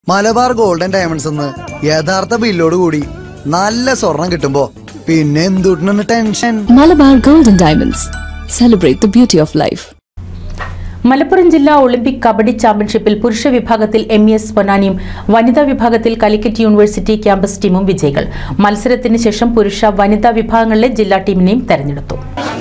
Malabar golden diamonds എന്ന് യഥാർത്ഥ ബില്ലോട് കൂടി നല്ല സ്വർണം കിട്ടുമ്പോ പിന്നെ എന്തുട്ടിന് tension Malabar golden diamonds celebrate the beauty of life Malappuram ജില്ലാ ഒളിമ്പിക് കബഡി ചാമ്പ്യൻഷിപ്പിൽ പുരുഷ വിഭാഗത്തിൽ എം എസ് പൊന്നാനിയും വനിതാ വിഭാഗത്തിൽ കാലിക്കറ്റ് യൂണിവേഴ്സിറ്റി ക്യാമ്പസ് ടീമും വിജയികൾ മത്സരത്തിന് ശേഷം പുരുഷ വനിതാ വിഭാഗങ്ങളിലെ ജില്ലാ ടീമിനെയും തെരഞ്ഞെടുത്തു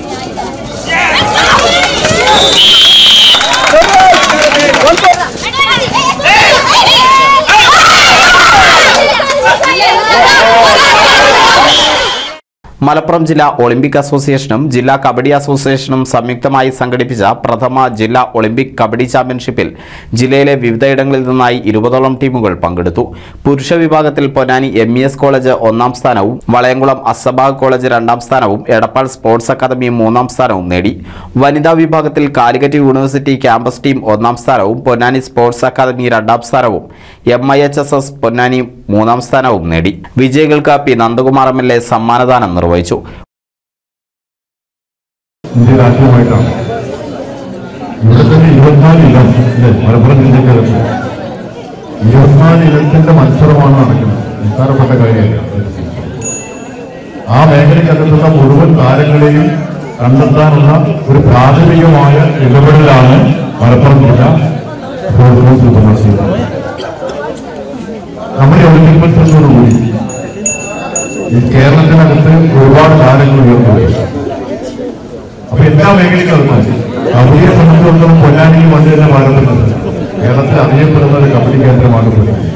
മലപ്പുറം ജില്ലാ ഒളിമ്പിക് അസോസിയേഷനും ജില്ലാ കബഡി അസോസിയേഷനും സംയുക്തമായി സംഘടിപ്പിച്ച പ്രഥമ ജില്ലാ ഒളിമ്പിക് കബഡി ചാമ്പ്യൻഷിപ്പിൽ ജില്ലയിലെ വിവിധയിടങ്ങളിൽ നിന്നായി ഇരുപതോളം ടീമുകൾ പങ്കെടുത്തു പുരുഷ വിഭാഗത്തിൽ Ponnani M E S college ഒന്നാം സ്ഥാനവും വളയംകുളം അസബാഗ് കോളേജ് രണ്ടാം സ്ഥാനവും എടപ്പാൾ സ്പോർട്സ് അക്കാദമി മൂന്നാം സ്ഥാനവും നേടി വനിതാ വിഭാഗത്തിൽ കാലിക്കറ്റ് യൂണിവേഴ്സിറ്റി ക്യാമ്പസ് ടീം ഒന്നാം സ്ഥാനവും പൊന്നാനി സ്പോർട്സ് അക്കാദമി രണ്ടാം സ്ഥാനവും M I H S S Ponnani മൂന്നാം സ്ഥാനവും നേടി വിജയികൾക്ക് P Nandakumar M L A സമ്മാനദാനം നിർവഹിച്ചു ഇന്ത്യ രാജ്യമായിട്ടാണ് ഇവിടെ തന്നെ ഇരുപത്തിനാല് ഇനം അല്ലേ മലപ്പുറം ജില്ലക്കകത്ത് ഇരുപത്തിനാല് ഇനത്തിന്റെ മത്സരമാണ് നടക്കുന്നത് നിസ്സാരപ്പെട്ട കാര്യമല്ല ആ മേഖലയ്ക്കകത്തുള്ള മുഴുവൻ താരങ്ങളെയും കണ്ടെത്താനുള്ള ഒരു പ്രാഥമികമായ ഇടപെടലാണ് മലപ്പുറം ജില്ല സ്പോർട്സ് സൂപ്പർ നടത്തിയത് നമ്മുടെ ഒളിമ്പിക് മത്സരത്തോടുകൂടി ഈ കേരളത്തിനകത്ത് ഒരുപാട് താരങ്ങൾ ഉയർന്നു അപ്പൊ എല്ലാ മേഖലയ്ക്കകത്തും കബഡിയെ സംബന്ധിച്ചിടത്തോളം പൊന്നാനിയിൽ വണ്ടി തന്നെ പാരമ്പര്യമുണ്ട് കേരളത്തിൽ അറിയപ്പെടുന്ന ഒരു കബഡി കേന്ദ്രമാണ് പൊന്നാനി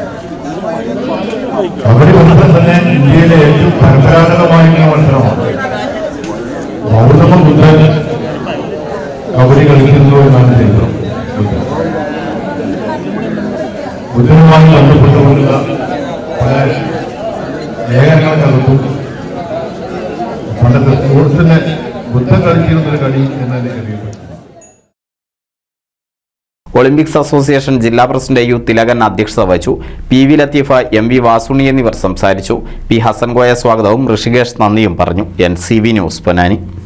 കബഡി മത്സരം തന്നെ ഇന്ത്യയിലെ ഏറ്റവും പരമ്പരാഗതമായിട്ടുള്ള മത്സരമാണ് ഗൗതമ ബുദ്ധൻ കബഡി കളിക്കുന്നു എന്നാണ് ചരിത്രം ബുദ്ധനുമായി ബന്ധപ്പെട്ടുകൊണ്ടുള്ള പല ലേഖനങ്ങൾക്കകത്തും പണ്ടത്തെ സ്പോർട്സിനെ ബുദ്ധൻ കളിച്ചിരുന്നൊരു കളി എന്നതിനെ അറിയപ്പെട്ടു ഒളിമ്പിക്സ് അസോസിയേഷൻ ജില്ലാ പ്രസിഡന്റ് യു തിലകൻ അധ്യക്ഷത വഹിച്ചു P V Latheefa M V Vasuni എന്നിവർ സംസാരിച്ചു പി ഹസൻകോയ സ്വാഗതവും ഋഷികേഷ് നന്ദിയും പറഞ്ഞു N C V news Ponnani